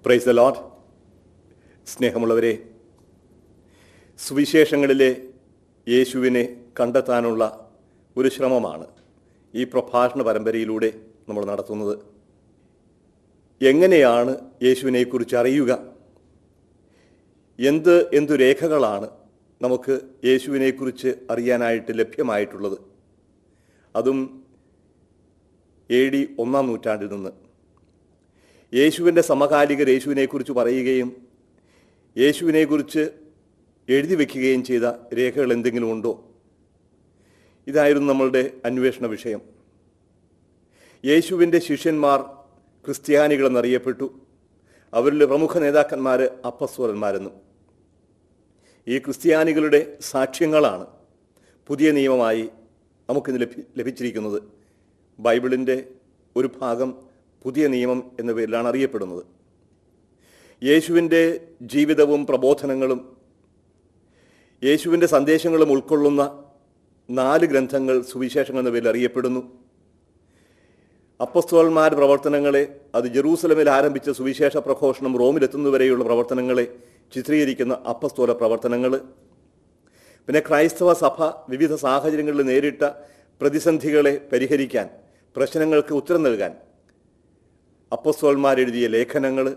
praise the load സ്നേഹമുള്ളവരെ സുവിശേഷങ്ങളിലെ യേശുവിനെ കണ്ടെത്താനുള്ള ഒരു ശ്രമമാണ് ഈ പ്രഭാഷണ പരമ്പരയിലൂടെ നമ്മൾ നടത്തുന്നത് എങ്ങനെയാണ് യേശുവിനെക്കുറിച്ച് അറിയുക എന്ത് എന്തു രേഖകളാണ് നമുക്ക് യേശുവിനെക്കുറിച്ച് അറിയാനായിട്ട് ലഭ്യമായിട്ടുള്ളത് അതും എ ഡി ഒന്നാം നൂറ്റാണ്ടിൽ നിന്ന് യേശുവിൻ്റെ സമകാലികർ യേശുവിനെക്കുറിച്ച് പറയുകയും യേശുവിനെക്കുറിച്ച് എഴുതി വയ്ക്കുകയും ചെയ്ത രേഖകൾ എന്തെങ്കിലും ഉണ്ടോ ഇതായിരുന്നു നമ്മളുടെ അന്വേഷണ വിഷയം യേശുവിൻ്റെ ശിഷ്യന്മാർ ക്രിസ്ത്യാനികളെന്നറിയപ്പെട്ടു അവരിലെ പ്രമുഖ നേതാക്കന്മാർ അപ്പസ്വരന്മാരെന്നും ഈ ക്രിസ്ത്യാനികളുടെ സാക്ഷ്യങ്ങളാണ് പുതിയ നിയമമായി നമുക്കിന്ന് ലഭി ലഭിച്ചിരിക്കുന്നത് ബൈബിളിൻ്റെ ഒരു ഭാഗം പുതിയ നിയമം എന്ന പേരിലാണ് അറിയപ്പെടുന്നത് യേശുവിൻ്റെ ജീവിതവും പ്രബോധനങ്ങളും യേശുവിൻ്റെ സന്ദേശങ്ങളും ഉൾക്കൊള്ളുന്ന നാല് ഗ്രന്ഥങ്ങൾ സുവിശേഷങ്ങൾ എന്ന പേരിൽ അറിയപ്പെടുന്നു അപ്പസ്തോന്മാർ പ്രവർത്തനങ്ങളെ അത് ജെറൂസലമിൽ ആരംഭിച്ച സുവിശേഷ പ്രഘോഷണം റോമിലെത്തുന്നവരെയുള്ള പ്രവർത്തനങ്ങളെ ചിത്രീകരിക്കുന്ന അപ്പസ്തോല പ്രവർത്തനങ്ങൾ പിന്നെ ക്രൈസ്തവ സഭ വിവിധ സാഹചര്യങ്ങളിൽ നേരിട്ട പ്രതിസന്ധികളെ പരിഹരിക്കാൻ പ്രശ്നങ്ങൾക്ക് ഉത്തരം നൽകാൻ അപ്പസ്തോന്മാരെഴുതിയ ലേഖനങ്ങൾ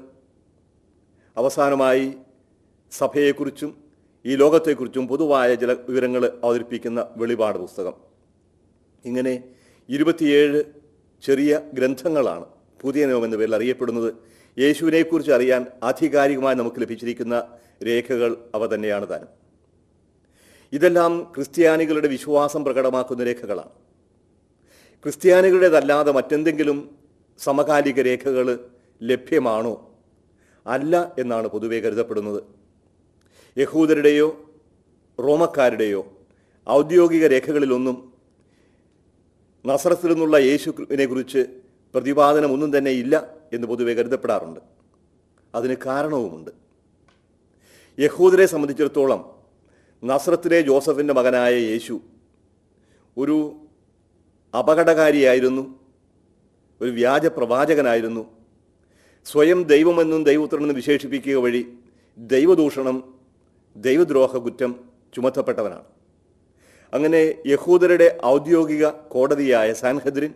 അവസാനമായി സഭയെക്കുറിച്ചും ഈ ലോകത്തെക്കുറിച്ചും പൊതുവായ ചില വിവരങ്ങൾ അവതരിപ്പിക്കുന്ന വെളിപാട് പുസ്തകം ഇങ്ങനെ ഇരുപത്തിയേഴ് ചെറിയ ഗ്രന്ഥങ്ങളാണ് പുതിയ നിയമം എന്ന പേരിൽ അറിയപ്പെടുന്നത് യേശുവിനെക്കുറിച്ച് അറിയാൻ ആധികാരികമായി നമുക്ക് ലഭിച്ചിരിക്കുന്ന രേഖകൾ അവ തന്നെയാണ് താനും ഇതെല്ലാം ക്രിസ്ത്യാനികളുടെ വിശ്വാസം പ്രകടമാക്കുന്ന രേഖകളാണ് ക്രിസ്ത്യാനികളുടേതല്ലാതെ മറ്റെന്തെങ്കിലും സമകാലിക രേഖകൾ ലഭ്യമാണോ അല്ല എന്നാണ് പൊതുവെ കരുതപ്പെടുന്നത് യഹൂദരുടെയോ റോമക്കാരുടെയോ ഔദ്യോഗിക രേഖകളിലൊന്നും നസറത്തിൽ നിന്നുള്ള യേശുവിനെ കുറിച്ച് പ്രതിപാദനമൊന്നും തന്നെ ഇല്ല എന്ന് പൊതുവെ കരുതപ്പെടാറുണ്ട് അതിന് കാരണവുമുണ്ട് യഹൂദരെ സംബന്ധിച്ചിടത്തോളം നസ്രത്തിലെ ജോസഫിൻ്റെ മകനായ യേശു ഒരു അപകടകാരിയായിരുന്നു ഒരു വ്യാജ പ്രവാചകനായിരുന്നു സ്വയം ദൈവമെന്നും ദൈവപുത്രനെന്നും വിശേഷിപ്പിക്കുക വഴി ദൈവദൂഷണം ദൈവദ്രോഹ കുറ്റം ചുമത്തപ്പെട്ടവനാണ് അങ്ങനെ യഹൂദരുടെ ഔദ്യോഗിക കോടതിയായ സാൻഹദ്രിൻ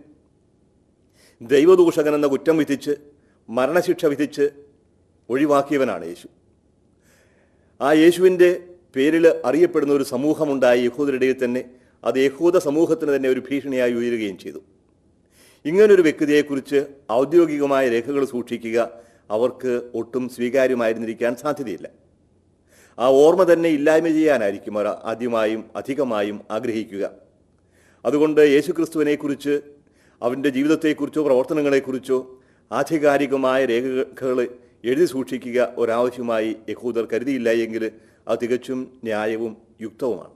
ദൈവദൂഷകൻ എന്ന കുറ്റം വിധിച്ച് മരണശിക്ഷ വിധിച്ച് ഒഴിവാക്കിയവനാണ് യേശു ആ യേശുവിൻ്റെ പേരിൽ അറിയപ്പെടുന്ന ഒരു സമൂഹമുണ്ടായി യഹൂദരുടെ തന്നെ അത് യഹൂദ സമൂഹത്തിന് തന്നെ ഒരു ഭീഷണിയായി ഉയരുകയും ചെയ്തു ഇങ്ങനൊരു വ്യക്തിയെക്കുറിച്ച് ഔദ്യോഗികമായ രേഖകൾ സൂക്ഷിക്കുക അവർക്ക് ഒട്ടും സ്വീകാര്യമായിരുന്നിരിക്കാൻ സാധ്യതയില്ല ആ ഓർമ്മ തന്നെ ഇല്ലായ്മ ചെയ്യാനായിരിക്കും അവർ ആദ്യമായും അധികമായും ആഗ്രഹിക്കുക അതുകൊണ്ട് യേശുക്രിസ്തുവിനെക്കുറിച്ച് അവൻ്റെ ജീവിതത്തെക്കുറിച്ചോ പ്രവർത്തനങ്ങളെക്കുറിച്ചോ ആധികാരികമായ രേഖകൾ എഴുതി സൂക്ഷിക്കുക ഒരാവശ്യമായി യഹൂദർ കരുതിയില്ല എങ്കിൽ അത് തികച്ചും ന്യായവും യുക്തവുമാണ്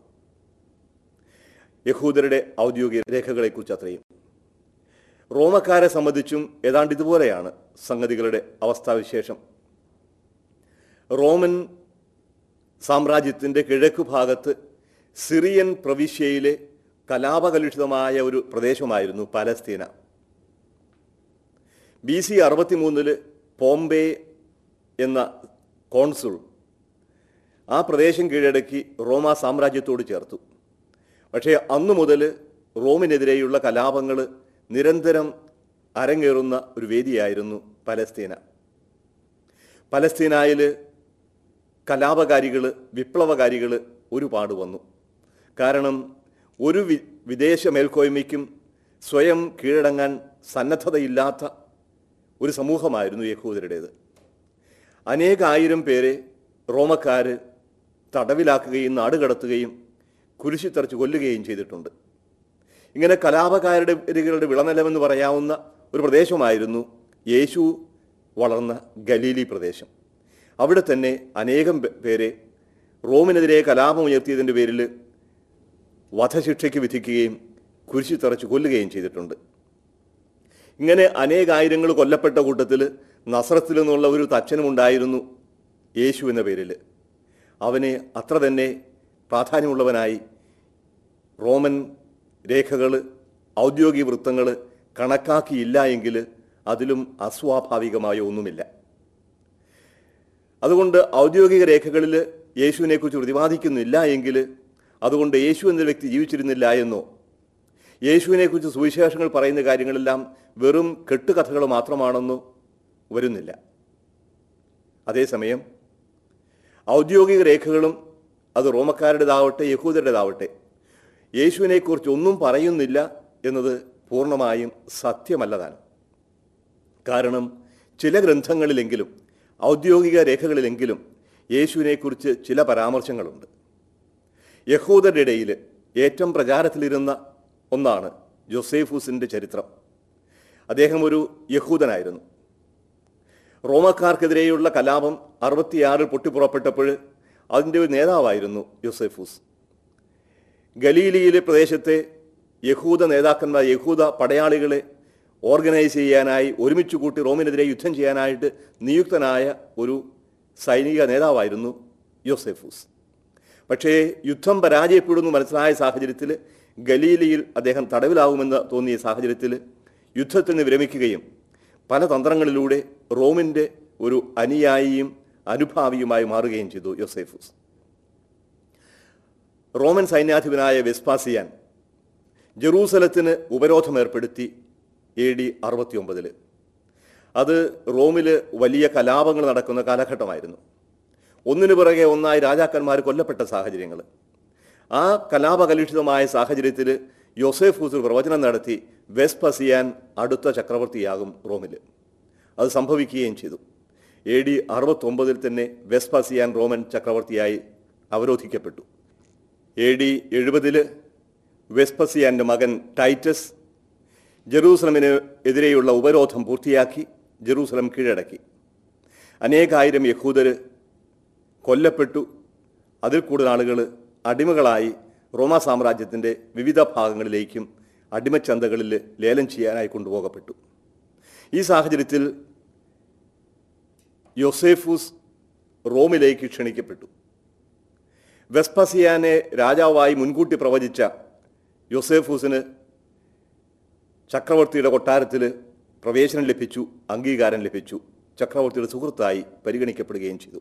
യഹൂദരുടെ ഔദ്യോഗിക രേഖകളെക്കുറിച്ച് അത്രയും റോമക്കാരെ സംബന്ധിച്ചും ഏതാണ്ട് ഇതുപോലെയാണ് സംഗതികളുടെ അവസ്ഥാവിശേഷം റോമൻ സാമ്രാജ്യത്തിൻ്റെ കിഴക്ക് ഭാഗത്ത് സിറിയൻ പ്രവിശ്യയിലെ കലാപകലുഷിതമായ ഒരു പ്രദേശമായിരുന്നു പലസ്തീന ബി സി അറുപത്തിമൂന്നില് പോംബെ എന്ന കോൺസുൾ ആ പ്രദേശം കീഴടക്കി റോമ സാമ്രാജ്യത്തോട് ചേർത്തു പക്ഷേ അന്നു മുതൽ റോമിനെതിരെയുള്ള കലാപങ്ങൾ നിരന്തരം അരങ്ങേറുന്ന ഒരു വേദിയായിരുന്നു പലസ്തീന പലസ്തീനായിൽ കലാപകാരികൾ വിപ്ലവകാരികൾ ഒരുപാട് വന്നു കാരണം ഒരു വി വിദേശ മേൽക്കോയ്മയ്ക്കും സ്വയം കീഴടങ്ങാൻ സന്നദ്ധതയില്ലാത്ത ഒരു സമൂഹമായിരുന്നു യഹൂദരുടേത് അനേകായിരം പേരെ റോമക്കാർ തടവിലാക്കുകയും നാടുകടത്തുകയും കുരിശിത്തറച്ച് കൊല്ലുകയും ചെയ്തിട്ടുണ്ട് ഇങ്ങനെ കലാപകാരുടെ ഇരകളുടെ വിളനിലമെന്ന് പറയാവുന്ന ഒരു പ്രദേശമായിരുന്നു യേശു വളർന്ന ഗലീലി പ്രദേശം അവിടെ തന്നെ അനേകം പേ- പേരെ റോമിനെതിരെ കലാപം ഉയർത്തിയതിൻ്റെ പേരിൽ വധശിക്ഷയ്ക്ക് വിധിക്കുകയും കുരിശിത്തറച്ച് കൊല്ലുകയും ചെയ്തിട്ടുണ്ട് ഇങ്ങനെ അനേകായിരങ്ങൾ കൊല്ലപ്പെട്ട കൂട്ടത്തിൽ നസ്രത്തിൽ നിന്നുള്ള ഒരു തച്ചനുമുണ്ടായിരുന്നു യേശു എന്ന പേരിൽ അവനെ അത്ര തന്നെ പ്രാധാന്യമുള്ളവനായി റോമൻ രേഖകൾ ഔദ്യോഗിക വൃത്തങ്ങൾ കണക്കാക്കിയില്ല എങ്കിൽ അതിലും അസ്വാഭാവികമായ ഒന്നുമില്ല അതുകൊണ്ട് ഔദ്യോഗിക രേഖകളിൽ യേശുവിനെക്കുറിച്ച് പ്രതിപാദിക്കുന്നില്ല എങ്കിൽ അതുകൊണ്ട് യേശു എന്ന വ്യക്തി ജീവിച്ചിരുന്നില്ല എന്നോ യേശുവിനെക്കുറിച്ച് സുവിശേഷങ്ങൾ പറയുന്ന കാര്യങ്ങളെല്ലാം വെറും കെട്ടുകഥകൾ മാത്രമാണെന്നോ വരുന്നില്ല അതേസമയം ഔദ്യോഗിക രേഖകളും അത് റോമക്കാരുടേതാവട്ടെ യഹൂദരുടേതാവട്ടെ യേശുവിനെക്കുറിച്ച് ഒന്നും പറയുന്നില്ല എന്നത് പൂർണ്ണമായും സത്യമല്ലതാണ് കാരണം ചില ഗ്രന്ഥങ്ങളിലെങ്കിലും ഔദ്യോഗിക രേഖകളിലെങ്കിലും യേശുവിനെക്കുറിച്ച് ചില പരാമർശങ്ങളുണ്ട് യഹൂദരുടെ ഇടയിൽ ഏറ്റവും പ്രചാരത്തിലിരുന്ന ഒന്നാണ് ജോസേഫൂസിൻ്റെ ചരിത്രം അദ്ദേഹം ഒരു യഹൂദനായിരുന്നു റോമക്കാർക്കെതിരെയുള്ള കലാപം അറുപത്തിയാറിൽ പൊട്ടിപ്പുറപ്പെട്ടപ്പോൾ അതിൻ്റെ ഒരു നേതാവായിരുന്നു യോസെഫൂസ് ഗലീലിയിലെ പ്രദേശത്തെ യഹൂദ നേതാക്കന്മാർ യഹൂദ പടയാളികളെ ഓർഗനൈസ് ചെയ്യാനായി ഒരുമിച്ച് കൂട്ടി റോമിനെതിരെ യുദ്ധം ചെയ്യാനായിട്ട് നിയുക്തനായ ഒരു സൈനിക നേതാവായിരുന്നു യോസെഫൂസ് പക്ഷേ യുദ്ധം പരാജയപ്പെടുന്നു മനസ്സിലായ സാഹചര്യത്തിൽ ഗലീലിയിൽ അദ്ദേഹം തടവിലാകുമെന്ന് തോന്നിയ സാഹചര്യത്തിൽ യുദ്ധത്തിൽ നിന്ന് വിരമിക്കുകയും പല തന്ത്രങ്ങളിലൂടെ റോമിൻ്റെ ഒരു അനുയായിയും അനുഭാവിയുമായി മാറുകയും ചെയ്തു യോസെഫൂസ് റോമൻ സൈന്യാധിപനായ വെസ്പാസിയാൻ ജെറൂസലത്തിന് ഉപരോധം ഏർപ്പെടുത്തി എ ഡി അറുപത്തിയൊമ്പതിൽ അത് റോമിൽ വലിയ കലാപങ്ങൾ നടക്കുന്ന കാലഘട്ടമായിരുന്നു ഒന്നിനു പിറകെ ഒന്നായി രാജാക്കന്മാർ കൊല്ലപ്പെട്ട സാഹചര്യങ്ങൾ ആ കലാപകലുഷിതമായ സാഹചര്യത്തിൽ യോസേഫൂസ് ഒരു പ്രവചനം നടത്തി വെസ്പസിയാൻ അടുത്ത ചക്രവർത്തിയാകും റോമിൽ അത് സംഭവിക്കുകയും ചെയ്തു എ ഡി അറുപത്തൊമ്പതിൽ തന്നെ വെസ്പസിയാൻ റോമൻ ചക്രവർത്തിയായി അവരോധിക്കപ്പെട്ടു എ ഡി എഴുപതിൽ വെസ്പസിയാൻ്റെ മകൻ ടൈറ്റസ് ജെറൂസലമിന് എതിരെയുള്ള ഉപരോധം പൂർത്തിയാക്കി ജെറൂസലം കീഴടക്കി അനേകായിരം യഹൂദർ കൊല്ലപ്പെട്ടു അതിൽ കൂടുതൽ ആളുകൾ അടിമകളായി റോമാ സാമ്രാജ്യത്തിൻ്റെ വിവിധ ഭാഗങ്ങളിലേക്കും അടിമച്ചന്തകളിൽ ലേലം ചെയ്യാനായി കൊണ്ടുപോകപ്പെട്ടു ഈ സാഹചര്യത്തിൽ യൊസേഫൂസ് റോമിലേക്ക് ക്ഷണിക്കപ്പെട്ടു വെസ്പസിയാനെ രാജാവായി മുൻകൂട്ടി പ്രവചിച്ച യൊസേഫൂസിന് ചക്രവർത്തിയുടെ കൊട്ടാരത്തിൽ പ്രവേശനം ലഭിച്ചു അംഗീകാരം ലഭിച്ചു ചക്രവർത്തിയുടെ സുഹൃത്തായി പരിഗണിക്കപ്പെടുകയും ചെയ്തു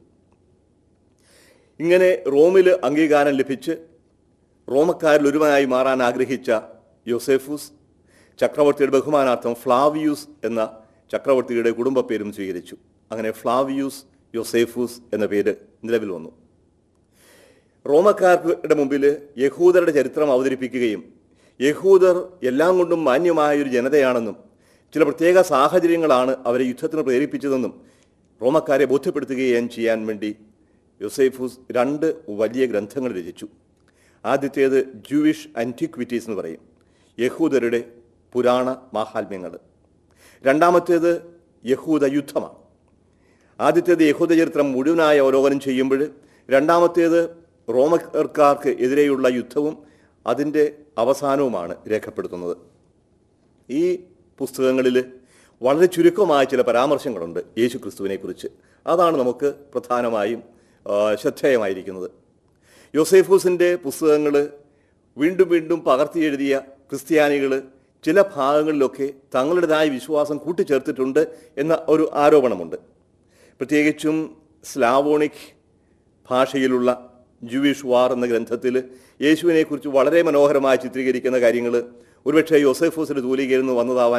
ഇങ്ങനെ റോമിൽ അംഗീകാരം ലഭിച്ച് റോമക്കാരിൽ ഒരുവനായി മാറാൻ ആഗ്രഹിച്ച യോസേഫൂസ് ചക്രവർത്തിയുടെ ബഹുമാനാർത്ഥം ഫ്ലാവിയൂസ് എന്ന ചക്രവർത്തിയുടെ കുടുംബ പേരും സ്വീകരിച്ചു അങ്ങനെ ഫ്ലാവിയൂസ് യോസേഫൂസ് എന്ന പേര് നിലവിൽ വന്നു റോമക്കാരുടെ മുമ്പിൽ യഹൂദരുടെ ചരിത്രം അവതരിപ്പിക്കുകയും യഹൂദർ എല്ലാം കൊണ്ടും മാന്യമായ ഒരു ജനതയാണെന്നും ചില പ്രത്യേക സാഹചര്യങ്ങളാണ് അവരെ യുദ്ധത്തിന് പ്രേരിപ്പിച്ചതെന്നും റോമക്കാരെ ബോധ്യപ്പെടുത്തുകയും ചെയ്യാൻ വേണ്ടി യൊസേഫൂസ് രണ്ട് വലിയ ഗ്രന്ഥങ്ങൾ രചിച്ചു ആദ്യത്തേത് ജൂവിഷ് ആൻറ്റിക്വിറ്റീസ് എന്ന് പറയും യഹൂദരുടെ പുരാണ മാഹാത്മ്യങ്ങൾ രണ്ടാമത്തേത് യഹൂദ യുദ്ധമാണ് ആദ്യത്തേത് യഹൂദ ചരിത്രം മുഴുവനായി അവലോകനം ചെയ്യുമ്പോൾ രണ്ടാമത്തേത് റോമക്കാർക്ക് എതിരെയുള്ള യുദ്ധവും അതിൻ്റെ അവസാനവുമാണ് രേഖപ്പെടുത്തുന്നത് ഈ പുസ്തകങ്ങളിൽ വളരെ ചുരുക്കമായ ചില പരാമർശങ്ങളുണ്ട് യേശു ക്രിസ്തുവിനെക്കുറിച്ച് അതാണ് നമുക്ക് പ്രധാനമായും ആ, ശ്രദ്ധേയമായിരിക്കുന്നത് യോസേഫൂസിൻ്റെ പുസ്തകങ്ങൾ വീണ്ടും വീണ്ടും പകർത്തി എഴുതിയ ക്രിസ്ത്യാനികൾ ചില ഭാഗങ്ങളിലൊക്കെ തങ്ങളുടേതായ വിശ്വാസം കൂട്ടിച്ചേർത്തിട്ടുണ്ട് എന്ന ഒരു ആരോപണമുണ്ട് പ്രത്യേകിച്ചും സ്ലാവോണിക് ഭാഷയിലുള്ള ജൂവിഷ് വാർ എന്ന ഗ്രന്ഥത്തിൽ യേശുവിനെക്കുറിച്ച് വളരെ മനോഹരമായി ചിത്രീകരിക്കുന്ന കാര്യങ്ങൾ ഒരുപക്ഷെ യോസെഫൂസിൻ്റെ തൂലികയിൽ നിന്ന് വന്നതാവാൻ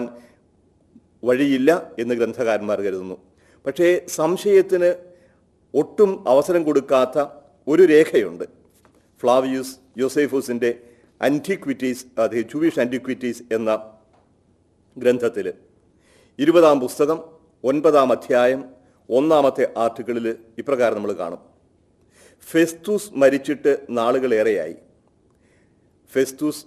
വഴിയില്ല എന്ന് ഗ്രന്ഥകാരന്മാർ കരുതുന്നു പക്ഷേ സംശയത്തിന് ഒട്ടും അവസരം കൊടുക്കാത്ത ഒരു രേഖയുണ്ട് ഫ്ലാവിയൂസ് യോസെഫൂസിൻ്റെ ആൻറ്റിക്വിറ്റീസ് അത് ജൂവിഷ് ആൻറ്റിക്വിറ്റീസ് എന്ന ഗ്രന്ഥത്തിൽ ഇരുപതാം പുസ്തകം ഒൻപതാം അധ്യായം ഒന്നാമത്തെ ആർട്ടിക്കിളിൽ ഇപ്രകാരം നമ്മൾ കാണും ഫെസ്തൂസ് മരിച്ചിട്ട് നാളുകളേറെയായി ഫെസ്തൂസ്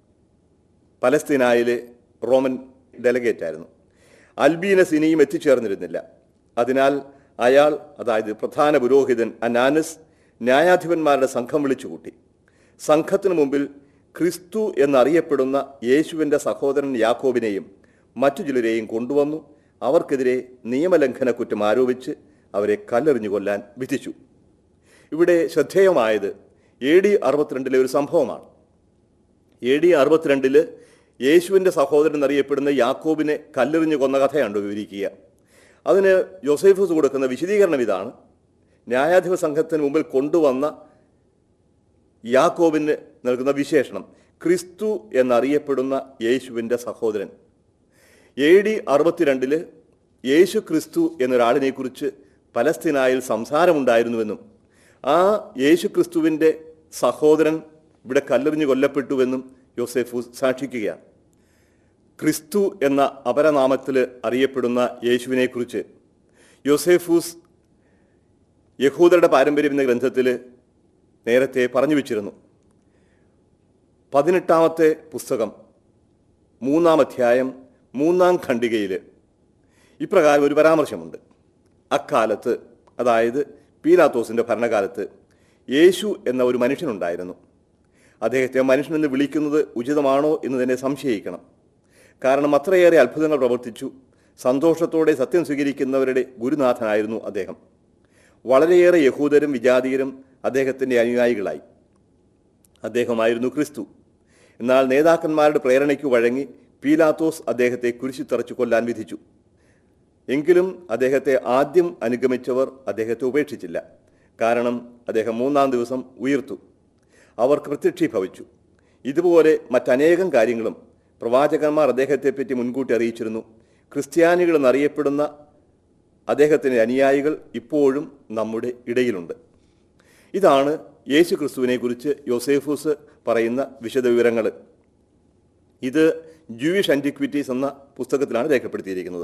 പലസ്തീനായിലെ റോമൻ ഡെലഗേറ്റ് ആയിരുന്നു അൽബീനസ് ഇനിയും എത്തിച്ചേർന്നിരുന്നില്ല അതിനാൽ അയാൾ അതായത് പ്രധാന പുരോഹിതൻ അനാനസ് ന്യായാധിപന്മാരുടെ സംഘം വിളിച്ചുകൂട്ടി സംഘത്തിനു മുമ്പിൽ ക്രിസ്തു എന്നറിയപ്പെടുന്ന യേശുവിൻ്റെ സഹോദരൻ യാക്കോബിനെയും മറ്റു ചിലരെയും കൊണ്ടുവന്നു അവർക്കെതിരെ നിയമലംഘന കുറ്റം ആരോപിച്ച് അവരെ കല്ലെറിഞ്ഞു കൊല്ലാൻ വിധിച്ചു ഇവിടെ ശ്രദ്ധേയമായത് എ ഡി അറുപത്തിരണ്ടിലെ ഒരു സംഭവമാണ് എ ഡി അറുപത്തിരണ്ടില് യേശുവിൻ്റെ സഹോദരൻ എന്നറിയപ്പെടുന്ന യാക്കോബിനെ കല്ലെറിഞ്ഞു കൊന്ന കഥയാണ് വിവരിക്കുക അതിന് യോസേഫസ് കൊടുക്കുന്ന വിശദീകരണം ഇതാണ് ന്യായാധിപ സംഘത്തിന് മുമ്പിൽ കൊണ്ടുവന്ന യാക്കോബിന് നൽകുന്ന വിശേഷണം ക്രിസ്തു എന്നറിയപ്പെടുന്ന യേശുവിൻ്റെ സഹോദരൻ എ ഡി അറുപത്തിരണ്ടില് യേശു ക്രിസ്തു എന്നൊരാളിനെക്കുറിച്ച് പലസ്തീനായിൽ സംസാരമുണ്ടായിരുന്നുവെന്നും ആ യേശു ക്രിസ്തുവിൻ്റെ സഹോദരൻ ഇവിടെ കല്ലെറിഞ്ഞ് കൊല്ലപ്പെട്ടുവെന്നും യോസേഫൂസ് സാക്ഷിക്കുകയാണ് ക്രിസ്തു എന്ന അപരനാമത്തിൽ അറിയപ്പെടുന്ന യേശുവിനെക്കുറിച്ച് യോസേഫൂസ് യഹൂദരുടെ പാരമ്പര്യം എന്ന ഗ്രന്ഥത്തിൽ നേരത്തെ പറഞ്ഞു വച്ചിരുന്നു പതിനെട്ടാമത്തെ പുസ്തകം മൂന്നാം അധ്യായം മൂന്നാം ഖണ്ഡികയിൽ ഇപ്രകാരം ഒരു പരാമർശമുണ്ട് അക്കാലത്ത് അതായത് പീലാത്തോസിൻ്റെ ഭരണകാലത്ത് യേശു എന്ന ഒരു മനുഷ്യനുണ്ടായിരുന്നു അദ്ദേഹത്തെ മനുഷ്യനെന്ന് വിളിക്കുന്നത് ഉചിതമാണോ എന്ന് തന്നെ സംശയിക്കണം കാരണം അത്രയേറെ അത്ഭുതങ്ങൾ പ്രവർത്തിച്ചു സന്തോഷത്തോടെ സത്യം സ്വീകരിക്കുന്നവരുടെ ഗുരുനാഥനായിരുന്നു അദ്ദേഹം വളരെയേറെ യഹൂദരും വിജാതീയരും അദ്ദേഹത്തിൻ്റെ അനുയായികളായി അദ്ദേഹമായിരുന്നു ക്രിസ്തു എന്നാൽ നേതാക്കന്മാരുടെ പ്രേരണയ്ക്ക് വഴങ്ങി പീലാത്തോസ് അദ്ദേഹത്തെ കുരിശിത്തറച്ചു കൊല്ലാൻ വിധിച്ചു എങ്കിലും അദ്ദേഹത്തെ ആദ്യം അനുഗമിച്ചവർ അദ്ദേഹത്തെ ഉപേക്ഷിച്ചില്ല കാരണം അദ്ദേഹം മൂന്നാം ദിവസം ഉയർത്തു അവർക്ക് പ്രത്യക്ഷീഭവിച്ചു ഇതുപോലെ മറ്റനേകം കാര്യങ്ങളും പ്രവാചകന്മാർ അദ്ദേഹത്തെപ്പറ്റി മുൻകൂട്ടി അറിയിച്ചിരുന്നു ക്രിസ്ത്യാനികൾ എന്നറിയപ്പെടുന്ന അദ്ദേഹത്തിൻ്റെ അനുയായികൾ ഇപ്പോഴും നമ്മുടെ ഇടയിലുണ്ട് ഇതാണ് യേശു ക്രിസ്തുവിനെ കുറിച്ച് യോസേഫൂസ് പറയുന്ന വിശദവിവരങ്ങൾ ഇത് ജൂയിഷ് ആൻറ്റിക്വിറ്റീസ് എന്ന പുസ്തകത്തിലാണ് രേഖപ്പെടുത്തിയിരിക്കുന്നത്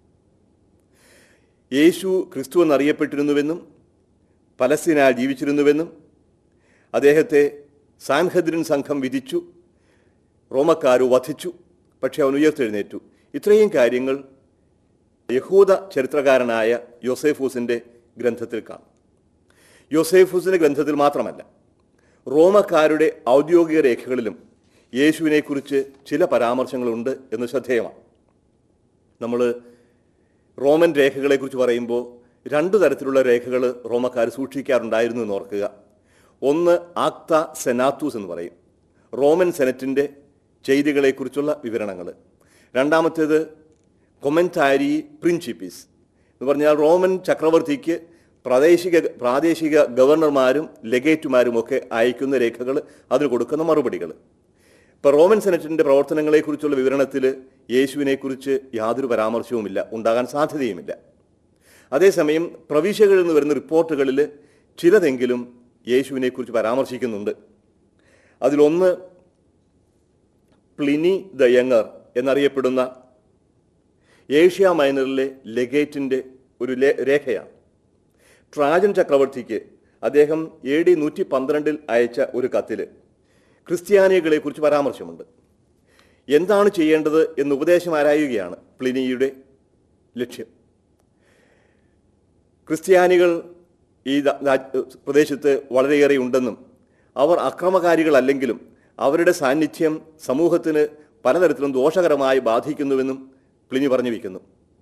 യേശു ക്രിസ്തു എന്നറിയപ്പെട്ടിരുന്നുവെന്നും പലസ്തീനാൽ ജീവിച്ചിരുന്നുവെന്നും അദ്ദേഹത്തെ സാൻഹദ്രിൻ സംഘം വിധിച്ചു റോമക്കാർ വധിച്ചു പക്ഷെ അവൻ ഉയർത്തെഴുന്നേറ്റു ഇത്രയും കാര്യങ്ങൾ യഹൂദ ചരിത്രകാരനായ യോസേഫൂസിൻ്റെ ഗ്രന്ഥത്തിൽ കാണും യോസേഫൂസിൻ്റെ ഗ്രന്ഥത്തിൽ മാത്രമല്ല റോമക്കാരുടെ ഔദ്യോഗിക രേഖകളിലും യേശുവിനെക്കുറിച്ച് ചില പരാമർശങ്ങളുണ്ട് എന്ന് ശ്രദ്ധേയമാണ് നമ്മൾ റോമൻ രേഖകളെക്കുറിച്ച് പറയുമ്പോൾ രണ്ടു തരത്തിലുള്ള രേഖകൾ റോമക്കാർ സൂക്ഷിക്കാറുണ്ടായിരുന്നു എന്ന് ഓർക്കുക ഒന്ന് ആക്ത സെനാത്തൂസ് എന്ന് പറയും റോമൻ സെനറ്റിൻ്റെ ചെയ്തികളെക്കുറിച്ചുള്ള വിവരണങ്ങൾ രണ്ടാമത്തേത് കൊമൻറ്റാരി പ്രിൻസിപ്പീസ് എന്ന് പറഞ്ഞാൽ റോമൻ ചക്രവർത്തിക്ക് പ്രാദേശിക പ്രാദേശിക ഗവർണർമാരും ലെഗേറ്റുമാരും ഒക്കെ അയക്കുന്ന രേഖകൾ അതിന് കൊടുക്കുന്ന മറുപടികൾ ഇപ്പോൾ റോമൻ സെനറ്റിൻ്റെ പ്രവർത്തനങ്ങളെക്കുറിച്ചുള്ള വിവരണത്തിൽ യേശുവിനെക്കുറിച്ച് യാതൊരു പരാമർശവുമില്ല ഉണ്ടാകാൻ സാധ്യതയുമില്ല അതേസമയം പ്രവിശ്യകളിൽ നിന്ന് വരുന്ന റിപ്പോർട്ടുകളിൽ ചിലതെങ്കിലും യേശുവിനെക്കുറിച്ച് പരാമർശിക്കുന്നുണ്ട് അതിലൊന്ന് പ്ലിനി ദ യങ്ങർ എന്നറിയപ്പെടുന്ന ഏഷ്യ മൈനറിലെ ലെഗേറ്റിൻ്റെ ഒരു ലേ- രേഖയാണ് ട്രാജൻ ചക്രവർത്തിക്ക് അദ്ദേഹം എ ഡി നൂറ്റി പന്ത്രണ്ടിൽ അയച്ച ഒരു കത്തിൽ ക്രിസ്ത്യാനികളെക്കുറിച്ച് പരാമർശമുണ്ട് എന്താണ് ചെയ്യേണ്ടത് എന്ന് ഉപദേശം ആരായുകയാണ് പ്ലിനിയുടെ ലക്ഷ്യം ക്രിസ്ത്യാനികൾ ഈ ദ- രാജ്- പ്രദേശത്ത് വളരെയേറെ ഉണ്ടെന്നും അവർ അക്രമകാരികളല്ലെങ്കിലും അവരുടെ സാന്നിധ്യം സമൂഹത്തിന് പലതരത്തിലും ദോഷകരമായി ബാധിക്കുന്നുവെന്നും പ്ലിനി പറഞ്ഞു വയ്ക്കുന്നു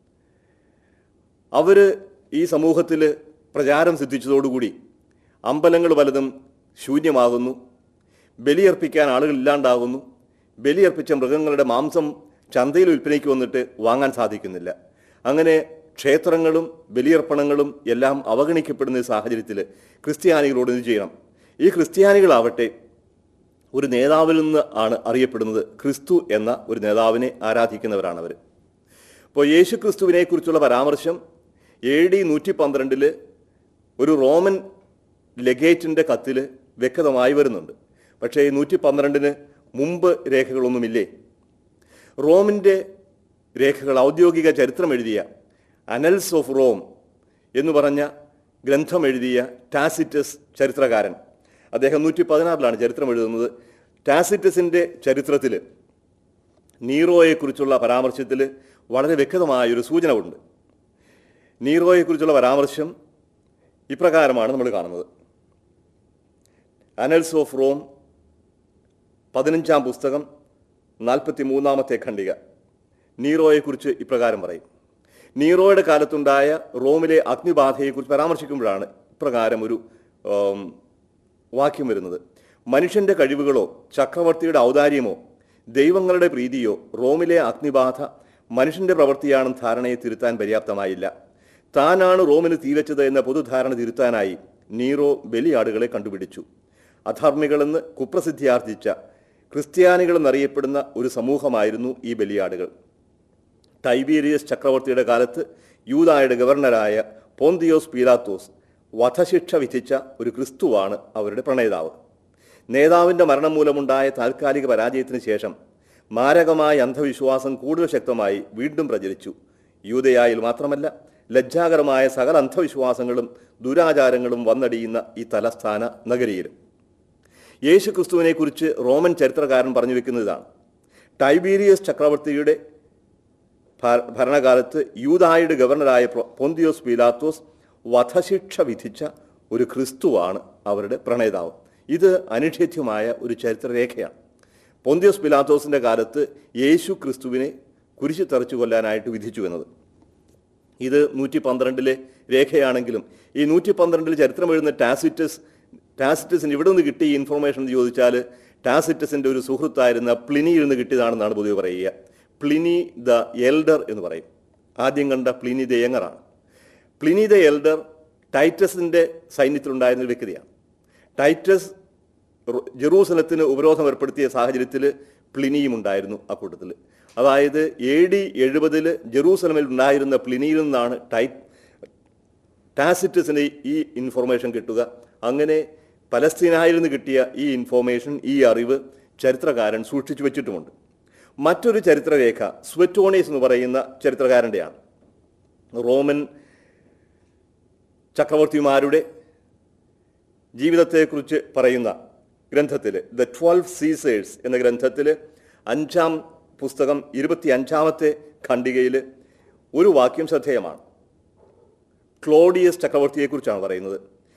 അവർ ഈ സമൂഹത്തിൽ പ്രചാരം സിദ്ധിച്ചതോടുകൂടി അമ്പലങ്ങൾ പലതും ശൂന്യമാകുന്നു ബലിയർപ്പിക്കാൻ ആളുകൾ ഇല്ലാണ്ടാകുന്നു ബലിയർപ്പിച്ച മൃഗങ്ങളുടെ മാംസം ചന്തയിൽ വിൽപ്പനയ്ക്ക് വന്നിട്ട് വാങ്ങാൻ സാധിക്കുന്നില്ല അങ്ങനെ ക്ഷേത്രങ്ങളും ബലിയർപ്പണങ്ങളും എല്ലാം അവഗണിക്കപ്പെടുന്ന ഈ സാഹചര്യത്തിൽ ക്രിസ്ത്യാനികളോട് ഇത് ചെയ്യണം ഈ ക്രിസ്ത്യാനികളാവട്ടെ ഒരു നേതാവിൽ നിന്ന് ആണ് അറിയപ്പെടുന്നത് ക്രിസ്തു എന്ന ഒരു നേതാവിനെ ആരാധിക്കുന്നവരാണ് അവർ അപ്പോൾ യേശു ക്രിസ്തുവിനെ കുറിച്ചുള്ള പരാമർശം എ ഡി നൂറ്റി പന്ത്രണ്ടില് ഒരു റോമൻ ലെഗേറ്റിൻ്റെ കത്തിൽ വ്യക്തമായി വരുന്നുണ്ട് പക്ഷേ നൂറ്റി പന്ത്രണ്ടിന് മുമ്പ് രേഖകളൊന്നുമില്ലേ റോമിൻ്റെ രേഖകൾ ഔദ്യോഗിക ചരിത്രം എഴുതിയ അനൽസ് ഓഫ് റോം എന്ന് പറഞ്ഞ ഗ്രന്ഥം എഴുതിയ ടാസിറ്റസ് ചരിത്രകാരൻ അദ്ദേഹം നൂറ്റി പതിനാറിലാണ് ചരിത്രം എഴുതുന്നത് ടാസിറ്റസിൻ്റെ ചരിത്രത്തിൽ നീറോയെക്കുറിച്ചുള്ള പരാമർശത്തിൽ വളരെ വ്യക്തമായൊരു സൂചന ഉണ്ട് നീറോയെക്കുറിച്ചുള്ള പരാമർശം ഇപ്രകാരമാണ് നമ്മൾ കാണുന്നത് അനൽസ് ഓഫ് റോം പതിനഞ്ചാം പുസ്തകം നാൽപ്പത്തി മൂന്നാമത്തെ ഖണ്ഡിക നീറോയെക്കുറിച്ച് ഇപ്രകാരം പറയും നീറോയുടെ കാലത്തുണ്ടായ റോമിലെ അഗ്നിബാധയെക്കുറിച്ച് പരാമർശിക്കുമ്പോഴാണ് ഇപ്രകാരം ഒരു ആം, വാക്യം വരുന്നത് മനുഷ്യന്റെ കഴിവുകളോ ചക്രവർത്തിയുടെ ഔദാര്യമോ ദൈവങ്ങളുടെ പ്രീതിയോ റോമിലെ അഗ്നിബാധ മനുഷ്യന്റെ പ്രവൃത്തിയാണെന്ന് ധാരണയെ തിരുത്താൻ പര്യാപ്തമായില്ല താനാണ് റോമിന് തീവച്ചത് എന്ന പൊതുധാരണ തിരുത്താനായി നീറോ ബലിയാടുകളെ കണ്ടുപിടിച്ചു അധർമ്മികളെന്ന് കുപ്രസിദ്ധിയാർജിച്ച ക്രിസ്ത്യാനികളെന്നറിയപ്പെടുന്ന ഒരു സമൂഹമായിരുന്നു ഈ ബലിയാടുകൾ ടൈബീരിയസ് ചക്രവർത്തിയുടെ കാലത്ത് യൂതായുടെ ഗവർണറായ പോന്തിയോസ് പീലാത്തോസ് വധശിക്ഷ വിധിച്ച ഒരു ക്രിസ്തുവാണ് അവരുടെ പ്രണേതാവ് നേതാവിൻ്റെ മരണം മൂലമുണ്ടായ താൽക്കാലിക പരാജയത്തിന് ശേഷം മാരകമായ അന്ധവിശ്വാസം കൂടുതൽ ശക്തമായി വീണ്ടും പ്രചരിച്ചു യൂതയായിൽ മാത്രമല്ല ലജ്ജാകരമായ സകല അന്ധവിശ്വാസങ്ങളും ദുരാചാരങ്ങളും വന്നടിയുന്ന ഈ തലസ്ഥാന നഗരിയിലും യേശു ക്രിസ്തുവിനെക്കുറിച്ച് റോമൻ ചരിത്രകാരൻ പറഞ്ഞു വെക്കുന്നത് ഇതാണ് ടൈബീരിയസ് ചക്രവർത്തിയുടെ ഭ- ഭരണകാലത്ത് യൂതായുടെ ഗവർണറായ പ്രൊ- പൊന്തിയോസ് പീലാത്തോസ് വധശിക്ഷ വിധിച്ച ഒരു ക്രിസ്തുവാണ് അവരുടെ പ്രണേതാവ് ഇത് അനിഷേധ്യമായ ഒരു ചരിത്രരേഖയാണ് പൊന്തിയോസ് പിലാത്തോസിന്റെ കാലത്ത് യേശു ക്രിസ്തുവിനെ കുരിശു തെറിച്ചു കൊല്ലാനായിട്ട് വിധിച്ചു എന്നത് ഇത് നൂറ്റി പന്ത്രണ്ടിലെ രേഖയാണെങ്കിലും ഈ നൂറ്റി പന്ത്രണ്ടിൽ ചരിത്രം എഴുതുന്ന ടാസിറ്റസ് ടാസിറ്റസിന് ഇവിടെ നിന്ന് കിട്ടിയ ഇൻഫർമേഷൻ എന്ന് ചോദിച്ചാൽ ടാസിറ്റസിന്റെ ഒരു സുഹൃത്തായിരുന്ന പ്ലിനിയിൽ നിന്ന് കിട്ടിയതാണെന്നാണ് പൊതുവെ പറയുക പ്ലിനി ദ എൽഡർ എന്ന് പറയും ആദ്യം കണ്ട പ്ലിനി ദ യങ്ങറാണ് പ്ലിനി ദ എൽഡർ ടൈറ്റസിന്റെ സൈന്യത്തിലുണ്ടായിരുന്ന ഒരു വ്യക്തിയാണ് ടൈറ്റസ് റോ- ജെറൂസലത്തിന് ഉപരോധം ഏർപ്പെടുത്തിയ സാഹചര്യത്തിൽ പ്ലിനിയും ഉണ്ടായിരുന്നു ആ കൂട്ടത്തിൽ അതായത് എ ഡി എഴുപതിൽ ജെറൂസലമിൽ ഉണ്ടായിരുന്ന പ്ലിനിയിൽ നിന്നാണ് ടൈ ടാസിറ്റസിന് ഈ ഇൻഫർമേഷൻ കിട്ടുക അങ്ങനെ പലസ്തീനായിൽ നിന്ന് കിട്ടിയ ഈ ഇൻഫോർമേഷൻ ഈ അറിവ് ചരിത്രകാരൻ സൂക്ഷിച്ചു വെച്ചിട്ടുമുണ്ട് മറ്റൊരു ചരിത്രരേഖ സ്വറ്റോണീസ് എന്ന് പറയുന്ന ചരിത്രകാരൻ്റെയാണ് റോമൻ ചക്രവർത്തിമാരുടെ ജീവിതത്തെക്കുറിച്ച് പറയുന്ന ഗ്രന്ഥത്തിൽ ദ ട്വൽവ് സീസേഴ്സ് എന്ന ഗ്രന്ഥത്തിൽ അഞ്ചാം പുസ്തകം ഇരുപത്തി അഞ്ചാമത്തെ ഖണ്ഡികയിൽ ഒരു വാക്യം ശ്രദ്ധേയമാണ് ക്ലോഡിയസ് ചക്രവർത്തിയെക്കുറിച്ചാണ് പറയുന്നത്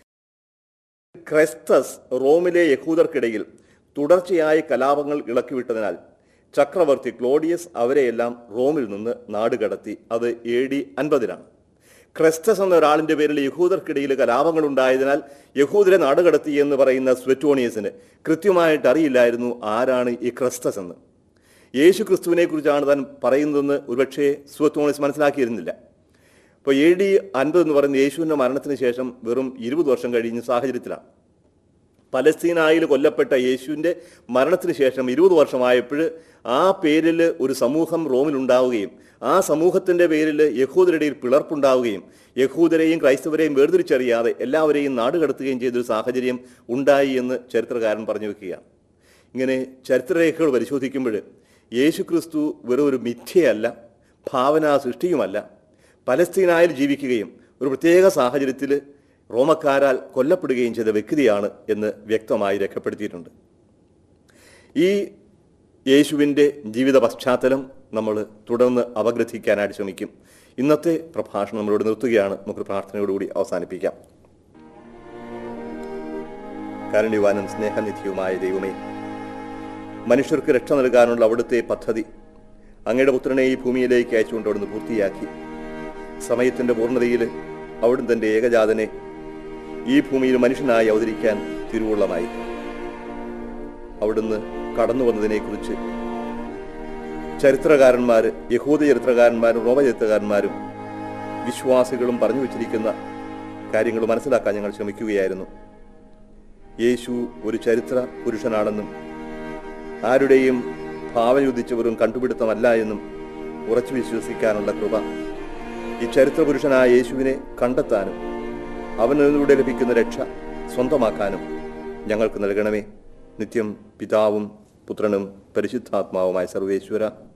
ക്രെസ്തസ് റോമിലെ യഹൂദർക്കിടയിൽ തുടർച്ചയായ കലാപങ്ങൾ ഇളക്കിവിട്ടതിനാൽ ചക്രവർത്തി ക്ലോഡിയസ് അവരെയെല്ലാം റോമിൽ നിന്ന് നാടുകടത്തി അത് എ ഡി അൻപതിലാണ് ക്രെസ്തസ് എന്ന ഒരാളിന്റെ പേരിൽ യഹൂദർക്കിടയിൽ കലാപങ്ങൾ ഉണ്ടായതിനാൽ യഹൂദരെ നാടുകടത്തി എന്ന് പറയുന്ന സ്വറ്റോണിയസിന് കൃത്യമായിട്ട് അറിയില്ലായിരുന്നു ആരാണ് ഈ ക്രിസ്തസ് എന്ന് യേശു ക്രിസ്തുവിനെ കുറിച്ചാണ് താൻ പറയുന്നതെന്ന് ഒരുപക്ഷെ സ്വത്തോണിസ് മനസ്സിലാക്കിയിരുന്നില്ല അപ്പോൾ എ ഡി അൻപത് എന്ന് പറയുന്ന യേശുവിൻ്റെ മരണത്തിന് ശേഷം വെറും ഇരുപത് വർഷം കഴിഞ്ഞ സാഹചര്യത്തിലാണ് പലസ്തീനായിൽ കൊല്ലപ്പെട്ട യേശുവിൻ്റെ മരണത്തിന് ശേഷം ഇരുപത് വർഷമായപ്പോൾ ആ പേരിൽ ഒരു സമൂഹം റോമിലുണ്ടാവുകയും ആ സമൂഹത്തിൻ്റെ പേരിൽ യഹൂദരുടെ പിളർപ്പുണ്ടാവുകയും യഹൂദരെയും ക്രൈസ്തവരെയും വേർതിരിച്ചറിയാതെ എല്ലാവരെയും നാടുകടത്തുകയും ചെയ്തൊരു സാഹചര്യം ഉണ്ടായി എന്ന് ചരിത്രകാരൻ പറഞ്ഞു വെക്കുകയാണ് ഇങ്ങനെ ചരിത്രരേഖകൾ പരിശോധിക്കുമ്പോൾ യേശു ക്രിസ്തു വെറും ഒരു മിഥ്യയല്ല ഭാവനാ സൃഷ്ടിയുമല്ല പലസ്തീനായിൽ ജീവിക്കുകയും ഒരു പ്രത്യേക സാഹചര്യത്തിൽ റോമക്കാരാൽ കൊല്ലപ്പെടുകയും ചെയ്ത വ്യക്തിയാണ് എന്ന് വ്യക്തമായി രേഖപ്പെടുത്തിയിട്ടുണ്ട് ഈ യേശുവിൻ്റെ ജീവിത പശ്ചാത്തലം നമ്മൾ തുടർന്ന് അപഗ്രഥിക്കാനായിട്ട് ശ്രമിക്കും ഇന്നത്തെ പ്രഭാഷണം നമ്മളോട് നിർത്തുകയാണ് നമുക്ക് പ്രാർത്ഥനയോടുകൂടി അവസാനിപ്പിക്കാം കാരുണ്യവാനും സ്നേഹനിധിയുമായ ദൈവമേ മനുഷ്യർക്ക് രക്ഷ നൽകാനുള്ള അവിടുത്തെ പദ്ധതി അങ്ങയുടെ പുത്രനെ ഈ ഭൂമിയിലേക്ക് അയച്ചുകൊണ്ട് അവിടുന്ന് പൂർത്തിയാക്കി സമയത്തിന്റെ പൂർണ്ണതയിൽ അവിടുന്ന് തന്റെ ഏകജാതനെ ഈ ഭൂമിയിൽ മനുഷ്യനായി അവതരിക്കാൻ തിരുവുള്ളമായി അവിടുന്ന് കടന്നു വന്നതിനെക്കുറിച്ച് ചരിത്രകാരന്മാർ യഹൂദ ചരിത്രകാരന്മാരും റോമ ചരിത്രകാരന്മാരും വിശ്വാസികളും പറഞ്ഞു വച്ചിരിക്കുന്ന കാര്യങ്ങൾ മനസ്സിലാക്കാൻ ഞങ്ങൾ ശ്രമിക്കുകയായിരുന്നു യേശു ഒരു ചരിത്ര പുരുഷനാണെന്നും ആരുടെയും ഭാവയുദിച്ച വെറും കണ്ടുപിടുത്തമല്ല എന്നും ഉറച്ചു വിശ്വസിക്കാനുള്ള കൃപ ഈ ചരിത്ര പുരുഷനായ യേശുവിനെ കണ്ടെത്താനും അവനിലൂടെ ലഭിക്കുന്ന രക്ഷ സ്വന്തമാക്കാനും ഞങ്ങൾക്ക് നൽകണമേ നിത്യം പിതാവും പുത്രനും പരിശുദ്ധാത്മാവുമായ സർവേശ്വര